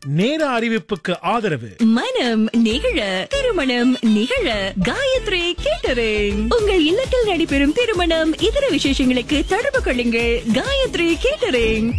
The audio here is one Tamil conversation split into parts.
நேர அறிவிப்புக்கு ஆதரவு மனம் நிகழ திருமணம் நிகழ காயத்ரி கேட்டரிங் உங்கள் இல்லத்தில் நடைபெறும் திருமணம் இதர விசேஷங்களுக்கு தொடர்பு கொள்ளுங்கள் காயத்ரி கேட்டரிங்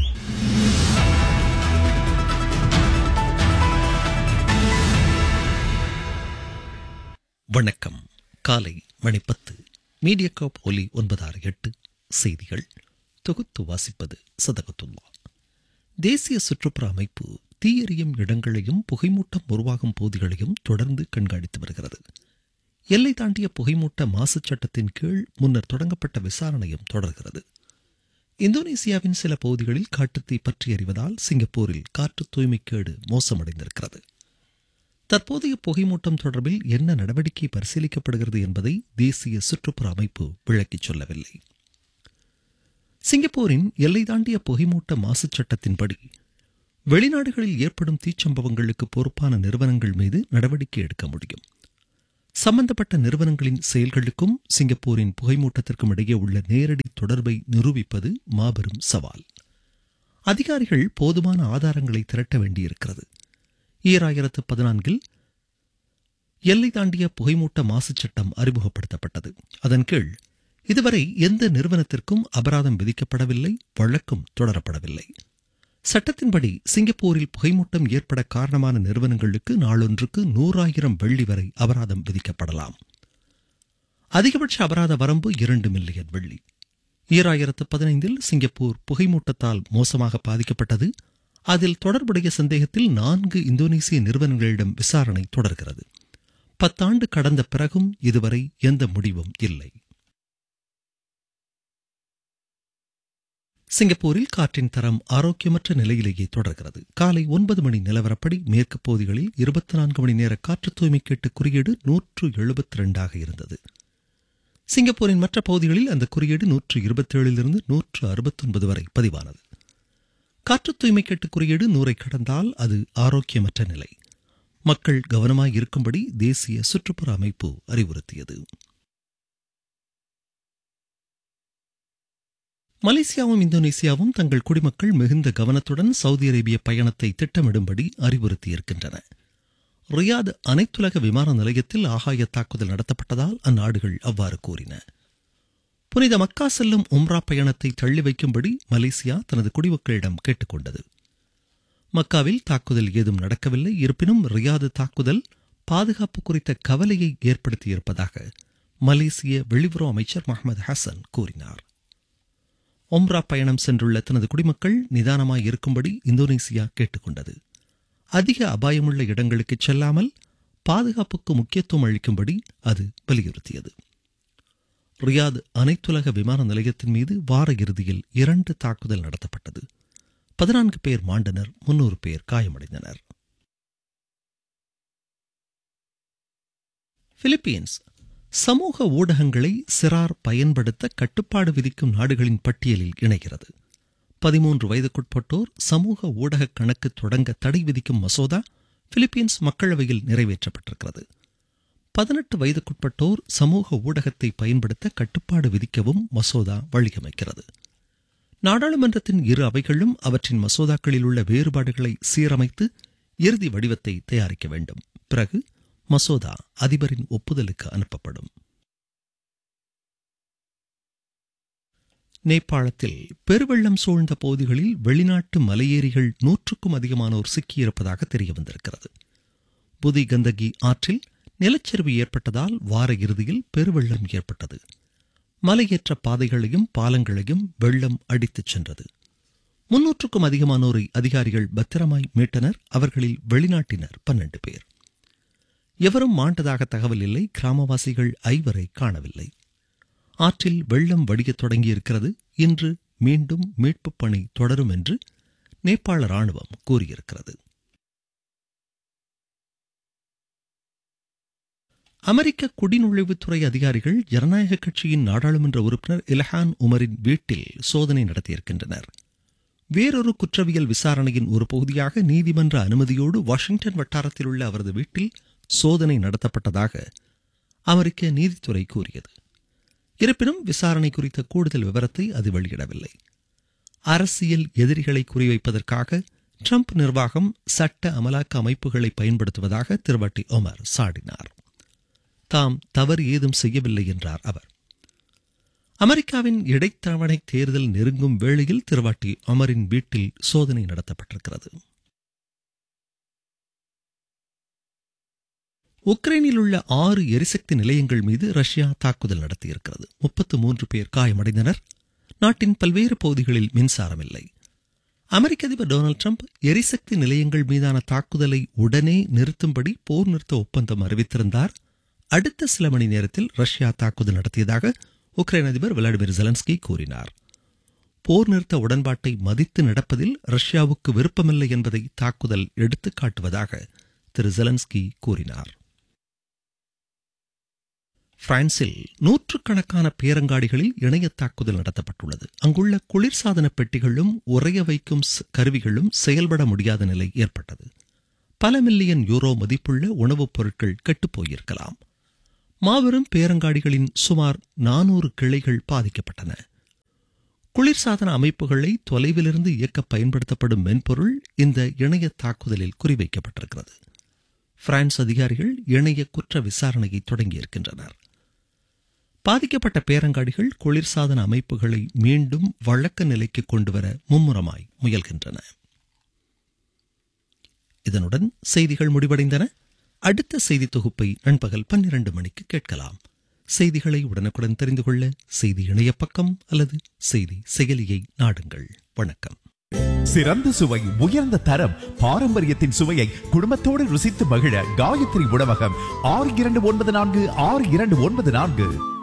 வணக்கம் காலை மணி பத்து மீடியாகாப் ஒலி ஒன்பதாறு எட்டு செய்திகள் தொகுத்து வாசிப்பது சதகத்துல்லா தேசிய சுற்றுப்புற அமைப்பு தீயெறியும் இடங்களையும் புகைமூட்டம் உருவாகும் பகுதிகளையும் தொடர்ந்து கண்காணித்து வருகிறது எல்லை தாண்டிய புகைமூட்ட மாசு சட்டத்தின் கீழ் முன்னர் தொடங்கப்பட்ட விசாரணையும் தொடர்கிறது இந்தோனேசியாவின் சில பகுதிகளில் காட்டுத்தீ பற்றி எறிவதால் சிங்கப்பூரில் காற்று தூய்மைக்கேடு மோசமடைந்திருக்கிறது தற்போதைய புகைமூட்டம் தொடர்பில் என்ன நடவடிக்கை பரிசீலிக்கப்படுகிறது என்பதை தேசிய சுற்றுப்புற அமைப்பு விளக்கிச் சொல்லவில்லை சிங்கப்பூரின் எல்லை தாண்டிய புகைமூட்ட மாசு சட்டத்தின்படி வெளிநாடுகளில் ஏற்படும் தீச்சம்பவங்களுக்கு பொறுப்பான நிறுவனங்கள் மீது நடவடிக்கை எடுக்க முடியும் சம்பந்தப்பட்ட நிறுவனங்களின் செயல்களுக்கும் சிங்கப்பூரின் புகைமூட்டத்திற்கும் இடையே உள்ள நேரடி தொடர்பை நிரூபிப்பது மாபெரும் சவால் அதிகாரிகள் போதுமான ஆதாரங்களை திரட்ட வேண்டியிருக்கிறது ஈராயிரத்து பதினான்கில் எல்லை தாண்டிய புகைமூட்ட மாசு சட்டம் அறிமுகப்படுத்தப்பட்டது அதன் கீழ் இதுவரை எந்த நிறுவனத்திற்கும் அபராதம் விதிக்கப்படவில்லை வழக்கும் தொடரப்படவில்லை சட்டத்தின்படி சிங்கப்பூரில் புகைமூட்டம் ஏற்பட காரணமான நிறுவனங்களுக்கு நாளொன்றுக்கு நூறாயிரம் வெள்ளி வரை அபராதம் விதிக்கப்படலாம் அதிகபட்ச அபராத வரம்பு இரண்டு மில்லியன் வெள்ளி ஈராயிரத்து பதினைந்தில் சிங்கப்பூர் புகைமூட்டத்தால் மோசமாக பாதிக்கப்பட்டது அதில் தொடர்புடைய சந்தேகத்தில் நான்கு இந்தோனேசிய நிறுவனங்களிடம் விசாரணை தொடர்கிறது பத்தாண்டு கடந்த பிறகும் இதுவரை எந்த முடிவும் இல்லை சிங்கப்பூரில் காற்றின் தரம் ஆரோக்கியமற்ற நிலையிலேயே தொடர்கிறது காலை ஒன்பது மணி நிலவரப்படி மேற்கு பகுதிகளில் இருபத்தி நான்கு மணி நேர காற்று தூய்மை கேட்டு குறியீடு நூற்று எழுபத்தி ரெண்டாக இருந்தது சிங்கப்பூரின் மற்ற பகுதிகளில் அந்த குறியீடு நூற்று இருபத்தேழிலிருந்து நூற்று அறுபத்தொன்பது வரை பதிவானது காற்று தூய்மை கேட்டு குறியீடு நூறை கடந்தால் அது ஆரோக்கியமற்ற நிலை மக்கள் கவனமாய் இருக்கும்படி தேசிய சுற்றுப்புற அமைப்பு அறிவுறுத்தியது மலேசியாவும் இந்தோனேசியாவும் தங்கள் குடிமக்கள் மிகுந்த கவனத்துடன் சவுதி அரேபிய பயணத்தை திட்டமிடும்படி அறிவுறுத்தியிருக்கின்றன ரியாத் அனைத்துலக விமான நிலையத்தில் ஆகாய தாக்குதல் நடத்தப்பட்டதால் அந்நாடுகள் அவ்வாறு கூறின புனித மக்கா செல்லும் உம்ரா பயணத்தை தள்ளி வைக்கும்படி மலேசியா தனது குடிமக்களிடம் கேட்டுக்கொண்டது மக்காவில் தாக்குதல் ஏதும் நடக்கவில்லை இருப்பினும் ரியாது தாக்குதல் பாதுகாப்பு குறித்த கவலையை ஏற்படுத்தியிருப்பதாக மலேசிய வெளியுறவு அமைச்சர் முகமது ஹசன் கூறினார் ஒம்ரா பயணம் சென்றுள்ள தனது குடிமக்கள் நிதானமாய் இருக்கும்படி இந்தோனேசியா கேட்டுக்கொண்டது அதிக அபாயமுள்ள இடங்களுக்கு செல்லாமல் பாதுகாப்புக்கு முக்கியத்துவம் அளிக்கும்படி அது வலியுறுத்தியது ரியாத் அனைத்துலக விமான நிலையத்தின் மீது வார இறுதியில் இரண்டு தாக்குதல் நடத்தப்பட்டது பதினான்கு பேர் மாண்டனர் முன்னூறு பேர் காயமடைந்தனர் பிலிப்பீன்ஸ் சமூக ஊடகங்களை சிறார் பயன்படுத்த கட்டுப்பாடு விதிக்கும் நாடுகளின் பட்டியலில் இணைகிறது பதிமூன்று வயதுக்குட்பட்டோர் சமூக ஊடக கணக்கு தொடங்க தடை விதிக்கும் மசோதா பிலிப்பீன்ஸ் மக்களவையில் நிறைவேற்றப்பட்டிருக்கிறது பதினெட்டு வயதுக்குட்பட்டோர் சமூக ஊடகத்தை பயன்படுத்த கட்டுப்பாடு விதிக்கவும் மசோதா வழியமைக்கிறது நாடாளுமன்றத்தின் இரு அவைகளும் அவற்றின் மசோதாக்களில் உள்ள வேறுபாடுகளை சீரமைத்து இறுதி வடிவத்தை தயாரிக்க வேண்டும் பிறகு மசோதா அதிபரின் ஒப்புதலுக்கு அனுப்பப்படும் நேபாளத்தில் பெருவெள்ளம் சூழ்ந்த பகுதிகளில் வெளிநாட்டு மலையேறிகள் நூற்றுக்கும் அதிகமானோர் சிக்கியிருப்பதாக தெரிய வந்திருக்கிறது புதி கந்தகி ஆற்றில் நிலச்சரிவு ஏற்பட்டதால் வார இறுதியில் பெருவெள்ளம் ஏற்பட்டது மலையேற்ற பாதைகளையும் பாலங்களையும் வெள்ளம் அடித்துச் சென்றது முன்னூற்றுக்கும் அதிகமானோரை அதிகாரிகள் பத்திரமாய் மீட்டனர் அவர்களில் வெளிநாட்டினர் பன்னெண்டு பேர் எவரும் மாண்டதாக தகவல் இல்லை கிராமவாசிகள் ஐவரை காணவில்லை ஆற்றில் வெள்ளம் வடியத் தொடங்கியிருக்கிறது இன்று மீண்டும் மீட்புப் பணி தொடரும் என்று நேபாள ராணுவம் கூறியிருக்கிறது அமெரிக்க குடிநுழைவுத்துறை அதிகாரிகள் ஜனநாயக கட்சியின் நாடாளுமன்ற உறுப்பினர் இலஹான் உமரின் வீட்டில் சோதனை நடத்தியிருக்கின்றனர் வேறொரு குற்றவியல் விசாரணையின் ஒரு பகுதியாக நீதிமன்ற அனுமதியோடு வாஷிங்டன் வட்டாரத்தில் உள்ள அவரது வீட்டில் சோதனை நடத்தப்பட்டதாக அமெரிக்க நீதித்துறை கூறியது இருப்பினும் விசாரணை குறித்த கூடுதல் விவரத்தை அது வெளியிடவில்லை அரசியல் எதிரிகளை குறிவைப்பதற்காக ட்ரம்ப் நிர்வாகம் சட்ட அமலாக்க அமைப்புகளை பயன்படுத்துவதாக திருவட்டி ஒமர் சாடினார் தாம் தவறு ஏதும் செய்யவில்லை என்றார் அவர் அமெரிக்காவின் இடைத்தவணை தேர்தல் நெருங்கும் வேளையில் திருவாட்டி அமரின் வீட்டில் சோதனை நடத்தப்பட்டிருக்கிறது உக்ரைனில் உள்ள ஆறு எரிசக்தி நிலையங்கள் மீது ரஷ்யா தாக்குதல் நடத்தியிருக்கிறது முப்பத்து மூன்று பேர் காயமடைந்தனர் நாட்டின் பல்வேறு பகுதிகளில் மின்சாரம் இல்லை அமெரிக்க அதிபர் டொனால்டு ட்ரம்ப் எரிசக்தி நிலையங்கள் மீதான தாக்குதலை உடனே நிறுத்தும்படி போர் நிறுத்த ஒப்பந்தம் அறிவித்திருந்தார் அடுத்த சில மணி நேரத்தில் ரஷ்யா தாக்குதல் நடத்தியதாக உக்ரைன் அதிபர் விளாடிமிர் ஜெலன்ஸ்கி கூறினார் போர் நிறுத்த உடன்பாட்டை மதித்து நடப்பதில் ரஷ்யாவுக்கு விருப்பமில்லை என்பதை தாக்குதல் எடுத்துக் காட்டுவதாக திரு ஜெலன்ஸ்கி கூறினார் பிரான்சில் நூற்றுக்கணக்கான பேரங்காடிகளில் இணைய தாக்குதல் நடத்தப்பட்டுள்ளது அங்குள்ள குளிர்சாதன பெட்டிகளும் உறைய வைக்கும் கருவிகளும் செயல்பட முடியாத நிலை ஏற்பட்டது பல மில்லியன் யூரோ மதிப்புள்ள உணவுப் பொருட்கள் கெட்டுப்போயிருக்கலாம் மாபெரும் பேரங்காடிகளின் சுமார் நானூறு கிளைகள் பாதிக்கப்பட்டன குளிர்சாதன அமைப்புகளை தொலைவிலிருந்து இயக்க பயன்படுத்தப்படும் மென்பொருள் இந்த இணைய தாக்குதலில் குறிவைக்கப்பட்டிருக்கிறது பிரான்ஸ் அதிகாரிகள் இணைய குற்ற விசாரணையை தொடங்கியிருக்கின்றனர் பாதிக்கப்பட்ட பேரங்காடிகள் குளிர்சாதன அமைப்புகளை மீண்டும் வழக்க நிலைக்கு கொண்டுவர மும்முரமாய் முயல்கின்றன இதனுடன் செய்திகள் முடிவடைந்தன அடுத்த செய்தி தொகுப்பை நண்பகல் பன்னிரண்டு மணிக்கு கேட்கலாம் செய்திகளை உடனுக்குடன் தெரிந்து கொள்ள செய்தி இணைய பக்கம் அல்லது செய்தி செயலியை நாடுங்கள் வணக்கம் சிறந்த சுவை உயர்ந்த தரம் பாரம்பரியத்தின் சுவையை குடும்பத்தோடு ருசித்து மகிழ காயத்ரி உணவகம் ஆறு இரண்டு ஒன்பது நான்கு ஆறு இரண்டு ஒன்பது நான்கு